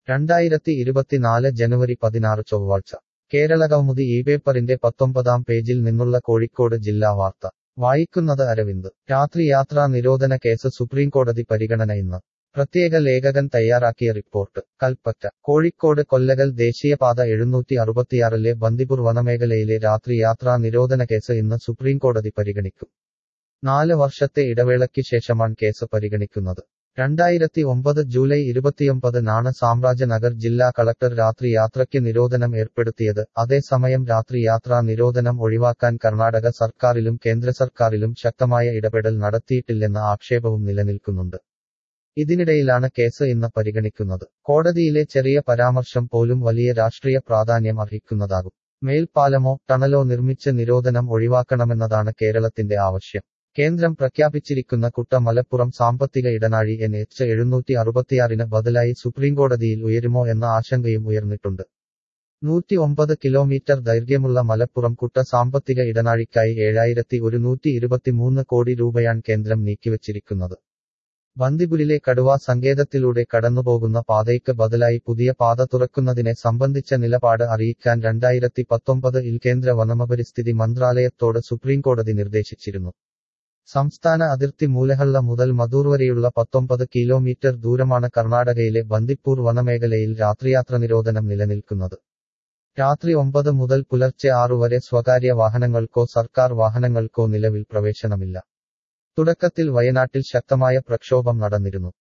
രണ്ടായിരത്തി ഇരുപത്തിനാല് ജനുവരി പതിനാറ് ചൊവ്വാഴ്ച കേരള കൗമുദി ഈ പേപ്പറിന്റെ പത്തൊമ്പതാം പേജിൽ നിന്നുള്ള കോഴിക്കോട് ജില്ലാ വാർത്ത വായിക്കുന്നത് അരവിന്ദ് രാത്രി യാത്രാ നിരോധന കേസ് സുപ്രീംകോടതി പരിഗണന ഇന്ന് പ്രത്യേക ലേഖകൻ തയ്യാറാക്കിയ റിപ്പോർട്ട് കൽപ്പറ്റ കോഴിക്കോട് കൊല്ലകൽ ദേശീയപാത എഴുന്നൂറ്റി അറുപത്തിയാറിലെ ബന്ദിപുർ വനമേഖലയിലെ രാത്രി യാത്രാ നിരോധന കേസ് ഇന്ന് സുപ്രീംകോടതി പരിഗണിക്കും നാല് വർഷത്തെ ഇടവേളയ്ക്ക് ശേഷമാണ് കേസ് പരിഗണിക്കുന്നത് രണ്ടായിരത്തി ഒമ്പത് ജൂലൈ ഇരുപത്തിയൊമ്പതിനാണ് സാമ്രാജ്യനഗർ ജില്ലാ കളക്ടർ രാത്രി യാത്രയ്ക്ക് നിരോധനം ഏർപ്പെടുത്തിയത് അതേസമയം രാത്രി യാത്രാ നിരോധനം ഒഴിവാക്കാൻ കർണാടക സർക്കാരിലും കേന്ദ്ര സർക്കാരിലും ശക്തമായ ഇടപെടൽ നടത്തിയിട്ടില്ലെന്ന ആക്ഷേപവും നിലനിൽക്കുന്നുണ്ട് ഇതിനിടയിലാണ് കേസ് ഇന്ന് പരിഗണിക്കുന്നത് കോടതിയിലെ ചെറിയ പരാമർശം പോലും വലിയ രാഷ്ട്രീയ പ്രാധാന്യം അർഹിക്കുന്നതാകും മേൽപ്പാലമോ ടണലോ നിർമ്മിച്ച് നിരോധനം ഒഴിവാക്കണമെന്നതാണ് കേരളത്തിന്റെ ആവശ്യം കേന്ദ്രം പ്രഖ്യാപിച്ചിരിക്കുന്ന കുട്ട മലപ്പുറം സാമ്പത്തിക ഇടനാഴി എൻ എച്ച് എഴുന്നൂറ്റി അറുപത്തിയാറിന് ബദലായി സുപ്രീംകോടതിയിൽ ഉയരുമോ എന്ന ആശങ്കയും ഉയർന്നിട്ടുണ്ട് നൂറ്റി ഒമ്പത് കിലോമീറ്റർ ദൈർഘ്യമുള്ള മലപ്പുറം കുട്ട സാമ്പത്തിക ഇടനാഴിക്കായി ഏഴായിരത്തി ഒരുന്നൂറ്റി ഇരുപത്തിമൂന്ന് കോടി രൂപയാണ് കേന്ദ്രം നീക്കിവച്ചിരിക്കുന്നത് ബന്ദിപുരിലെ കടുവ സങ്കേതത്തിലൂടെ കടന്നുപോകുന്ന പാതയ്ക്ക് ബദലായി പുതിയ പാത തുറക്കുന്നതിനെ സംബന്ധിച്ച നിലപാട് അറിയിക്കാൻ രണ്ടായിരത്തി പത്തൊമ്പതിൽ കേന്ദ്ര വനമപരിസ്ഥിതി മന്ത്രാലയത്തോട് സുപ്രീംകോടതി നിർദ്ദേശിച്ചിരുന്നു സംസ്ഥാന അതിർത്തി മൂലഹള്ള മുതൽ മധൂർ വരെയുള്ള പത്തൊമ്പത് കിലോമീറ്റർ ദൂരമാണ് കർണാടകയിലെ ബന്ദിപ്പൂർ വനമേഖലയിൽ രാത്രിയാത്ര നിരോധനം നിലനിൽക്കുന്നത് രാത്രി ഒമ്പത് മുതൽ പുലർച്ചെ ആറു വരെ സ്വകാര്യ വാഹനങ്ങൾക്കോ സർക്കാർ വാഹനങ്ങൾക്കോ നിലവിൽ പ്രവേശനമില്ല തുടക്കത്തിൽ വയനാട്ടിൽ ശക്തമായ പ്രക്ഷോഭം നടന്നിരുന്നു